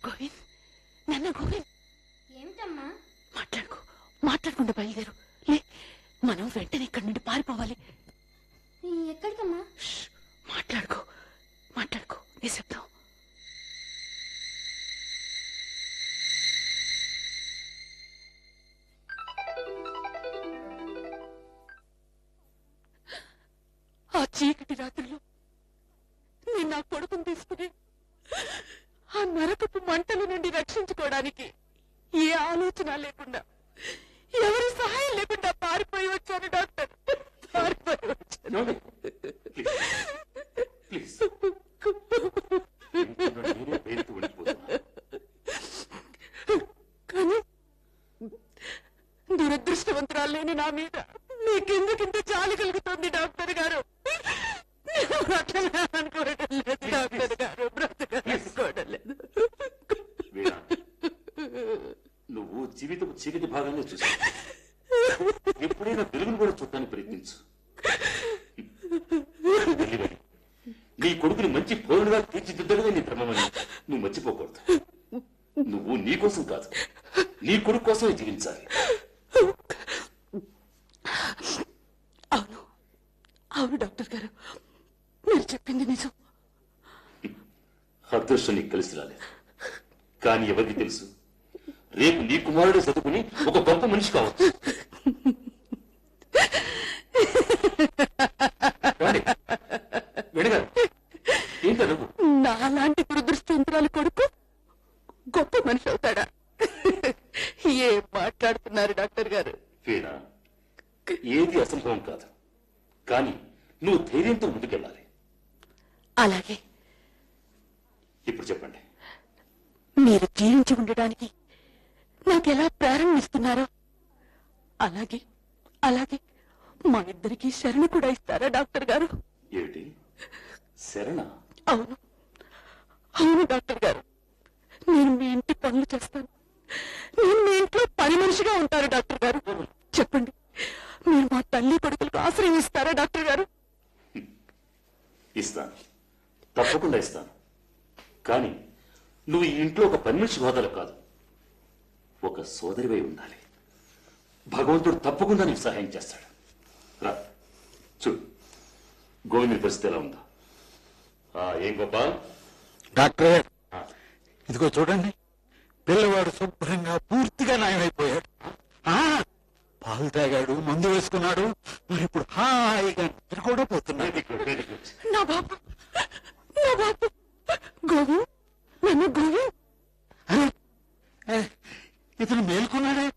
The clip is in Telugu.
గోవింద్ నన్న గోవింద్ ఏమిటమ్మా మాట్లాడుకో మాట్లాడకుండా బయలుదేరు లే మనం వెంటనే ఇక్కడి నుండి పారిపోవాలి ఎక్కడికమ్మా ష్, మాట్లాడుకో మాట్లాడుకో నిశ్శబ్దం ఆ చీకటి రాత్రిలో నేను నా కొడుకుని తీసుకుని ఆ నరకపు మంటల నుండి రక్షించుకోవడానికి ఏ ఆలోచన లేకుండా ఎవరి సహాయం లేకుండా పారిపోయి వచ్చాను డాక్టర్ పారిపోయి వచ్చాను ప్లీజ్ నేనే పేరుతూ ఉండిపోతున్నా కానీ దురదృష్టవంతురాలేని నా మీద మీకెందుకింత జాలి కలుగుతుంది డాక్టర్ గారు నేను బ్రతకాలనుకోవడం లేదు డాక్టర్ గారు బ్రతకాలనుకోవడం లేదు వీణా నువ్వు జీవితపు చీకటి భాగాన్ని చూసావు ఎప్పుడైనా వెలుగును కూడా చూడటానికి ప్రయత్నించు వెళ్ళి వెళ్ళి. నీ కొడుకుని మంచి పౌరుడుగా తీర్చిదిద్దడమే నీ ధర్మమని నువ్వు మర్చిపోకూడదు నువ్వు నీ కోసం కాదు నీ కొడుకు కోసమే జీవించాలి అవును అవును డాక్టర్ గారు మీరు చెప్పింది నిజం అదృష్టం నీకు కలిసి రాలేదు కానీ ఎవరికి తెలుసు రేపు నీ కుమారుడు చదువుకుని ఒక గొప్ప మనిషి కావచ్చు రాండి. వెడగారు ఏంటో నువ్వు నాలాంటి దురదృష్టవంతురాలు కొడుకు గొప్ప మనిషి అవుతాడా ఏం మాట్లాడుతున్నారు డాక్టర్ గారు వీణా ఏది అసంభవం కాదు కానీ నువ్వు ధైర్యంతో ముందుకెళ్ళాలి అలాగే ఇప్పుడు చెప్పండి మీరు జీవించి ఉండడానికి నాకెలా ప్రేరణ ఇస్తున్నారో అలాగే అలాగే మా ఇద్దరికి శరణ కూడా ఇస్తారా డాక్టర్ గారు ఏమిటి శరణ అవును అవును డాక్టర్ గారు నేను మీ ఇంటి పనులు చేస్తాను నేను మీ ఇంట్లో పని మనిషిగా ఉంటాను డాక్టర్ గారు చెప్పండి మీరు మా తల్లి కొడుకులకు ఆశ్రయం ఇస్తారా డాక్టర్ గారు ఇస్తాను తప్పకుండా ఇస్తాను కానీ నువ్వు ఈ ఇంట్లో ఒక పని మనిషి హోదాలో కాదు ఒక సోదరివై ఉండాలి భగవంతుడు తప్పకుండా నీకు సహాయం చేస్తాడు రా చూడు గోవిందుని పరిస్థితి ఎలా ఉందా ఆ, ఏం గోపాల్ డాక్టర్ ఆ, ఇదిగో చూడండి పిల్లవాడు శుభ్రంగా పూర్తిగా నయమైపోయాడు ఆ, పాలు తాగాడు మందు వేసుకున్నాడు మరి ఇప్పుడు హాయిగా నిద్ర కూడా పోతున్నాడు very good, very good. నా బాబు నా బాబు గోవింద్ నన్ను గోవింద్ అరే, ఏ, ఇతను మేల్కొన్నాడే